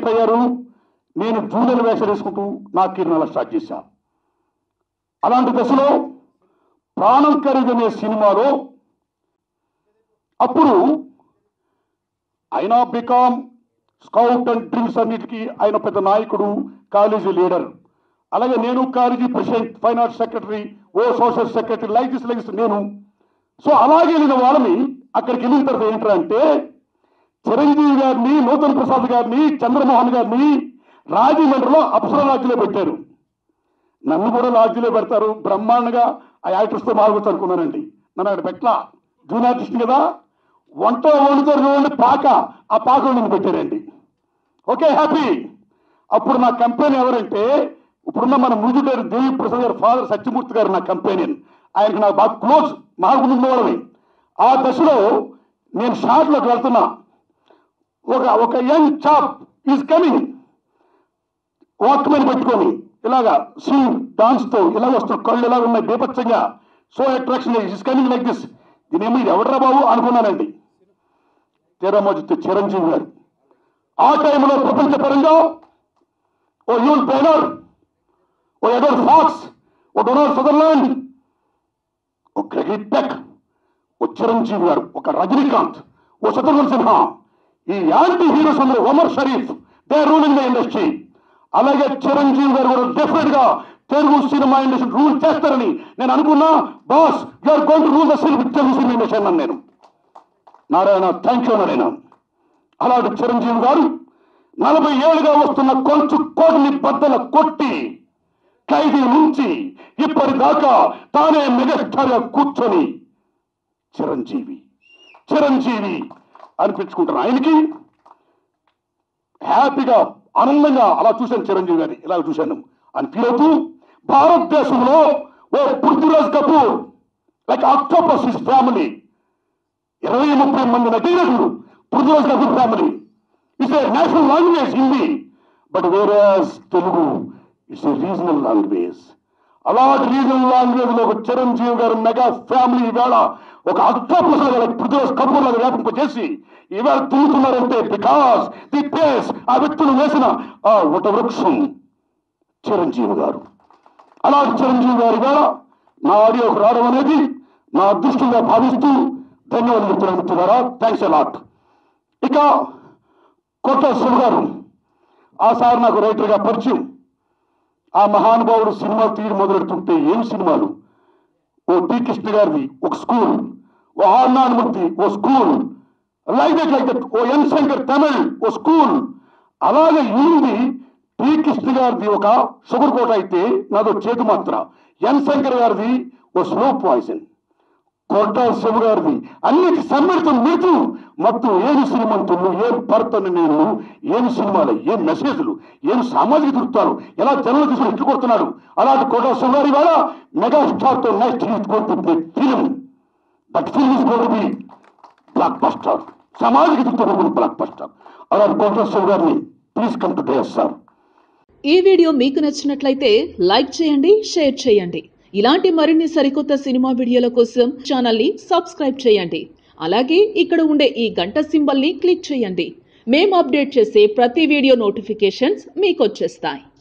enter అయ్యారు నేను junior వేషం వేసుకుంటూ నా కిరణాలు స్టార్ట్ చేశా అలాంటి దశలో ప్రాణం ఖరీదనే సినిమాలో అప్పుడు ఆయన బికామ్ స్కౌట్ అండ్ డ్రిల్స్ అన్నిటికీ ఆయన పెద్ద నాయకుడు కాలేజీ లీడర్ అలాగే నేను కాలేజీ ప్రెసిడెంట్ ఫైనాన్స్ సెక్రటరీ ఓ social secretary like this like this నేను సో అలాగే వెళ్ళిన వాళ్ళని అక్కడికి వెళ్ళిన తర్వాత ఏంటంటే చిరంజీవి గారిని నూతన్ ప్రసాద్ గారిని చంద్రమోహన్ గారిని రాజమండ్రిలో అప్సర రాజ్యలో పెట్టారు నన్ను కూడా లాడ్జీలో పెడతారు బ్రహ్మాండంగా ఆ యాక్టర్స్తో మాట్లాడుతూ అనుకున్నానండి నన్ను అక్కడ పెట్టలా జూనియర్ ఆర్టిస్ట్ కదా వంట వండుతారు చూడండి పాక ఆ పాకలో నేను పెట్టారండి ఓకే హ్యాపీ అప్పుడు నా కంపెనీ ఎవరంటే ఇప్పుడున్న మన ముందుగారు దేవి ప్రసాద్ గారు ఫాదర్ సత్యమూర్తి గారు నా కంపెనీ ఆయనకి నాకు బాగా క్లోజ్ మాకుండేవాడమే ఆ దశలో నేను షాట్లోకి వెళ్తున్నా ఒక ఒక young chap is coming walkman పెట్టుకొని ఇలాగా స్వింగ్ డాన్స్ తో ఇలా వస్తున్న కళ్ళు ఇలా ఉన్నాయి బీభత్సంగా so attraction is coming like this దీనేమో ఇది ఎవడరా బాబు అనుకున్నానండి తీరమోజుతు చిరంజీవి గారు ఆ టైంలో ప్రపంచపరంగా ఓ యూల్ బెనర్ ఓ ఎడోర్ ఫాక్స్ ఓ డొనాల్డ్ సదర్లాండ్ ఓ గ్రెగిట్ పెక్ ఓ చిరంజీవి గారు ఒక రజనీకాంత్ ఓ శత్రుఘ్న సిన్హా ఈ యాంటీ హీరోస్ అందరూ Omar Sharif they ruling the industry అలాగే చిరంజీవి గారు కూడా డెఫినెట్ గా తెలుగు సినిమా ఇండస్ట్రీ రూల్ చేస్తారని నేను అనుకున్నా boss you're going to rule the cinema Telugu cinema industry అన్నాను నేను నారాయణ థ్యాంక్ యూ నారాయణ అలాంటి చిరంజీవి గారు నలభై ఏళ్ళుగా వస్తున్న కొంచెం కోటిని బద్దల కొట్టి ఖైదీ నుంచి ఇప్పటిదాకా తానే మెగాస్టార్గా కూర్చొని చిరంజీవి చిరంజీవి అనిపించుకుంటున్న ఆయనకి హ్యాపీగా ఆనందంగా అలా చూశాను చిరంజీవి గారిని ఇలా చూశాను అని ఫీల్ అవుతూ భారతదేశంలో ఓ Prithviraj Kapoor like octopus his family ఇరవై ముప్పై మంది నటీనటులు Prithviraj Kapoor family it's a national language Hindi but వేరే Telugu it's a regional language అలాంటి రీజనల్ లాంగ్వేజ్ లో ఒక చిరంజీవి గారు మెగా ఫ్యామిలీ ఈవేళ ఒక అక్టోపస్ లాగా పృథ్వీరాజ్ కపూర్ లాగా వ్యాపింపజేసి ఈవేళ తిరుగుతున్నారంటే బికాస్ ది ప్లేస్ ఆ వ్యక్తులు వేసిన ఆ వట వృక్షం చిరంజీవి గారు అలాంటి చిరంజీవి గారు ఈవేళ నా ఆడియోకి రావడం అనేది నా అదృష్టంగా భావిస్తూ ధన్యవాదాలు చెప్తున్నాను మిత్రులారా థ్యాంక్స్ అలాట్ ఇక కొత్త శివ గారు ఆ సార్ నాకు రైటర్గా పరిచయం ఆ మహానుభావుడు సినిమా తీయడం మొదలెడుతుంటే ఏం సినిమాలు ఓ టి కృష్ణ గారిది ఒక స్కూల్ ఓ ఆర్నానుమూర్తి ఓ school like that like that ఓ ఎన్ శంకర్ తమిళ్ ఓ స్కూల్ అలాగే ఈయనది టి కృష్ణ గారిది ఒక షుగర్ కోట అయితే నాదో చేతు మాత్ర ఎన్ శంకర్ గారిది ఓ స్లో పాయిజన్ కొట్ట శివ గారిది అన్నిటి సమ్మిళితం మీరు మొత్తం ఏమి శ్రీమంతులు ఏం భర్తను నేను ఏమి సినిమాలు ఏం మెసేజ్లు ఏం సామాజిక దృక్తాలు ఎలా జనాలు తీసుకుని ఇట్లు కొడుతున్నాడు అలాంటి కోట శివ గారి వాళ్ళ మెగాస్టార్ తో నెక్స్ట్ హిట్ కొడుతుంది film that film is got be blockbuster సామాజిక దృక్తో బ్లాక్ బస్టర్ అలాంటి కోట శివ గారిని please come to days sir ఈ వీడియో మీకు నచ్చినట్లయితే లైక్ చేయండి షేర్ చేయండి ఇలాంటి మరిన్ని సరికొత్త సినిమా వీడియోల కోసం ఛానల్ని సబ్స్క్రైబ్ చేయండి అలాగే ఇక్కడ ఉండే ఈ గంట సింబల్ని క్లిక్ చేయండి మేము అప్డేట్ చేసే ప్రతి వీడియో నోటిఫికేషన్స్ మీకు వచ్చేస్తాయి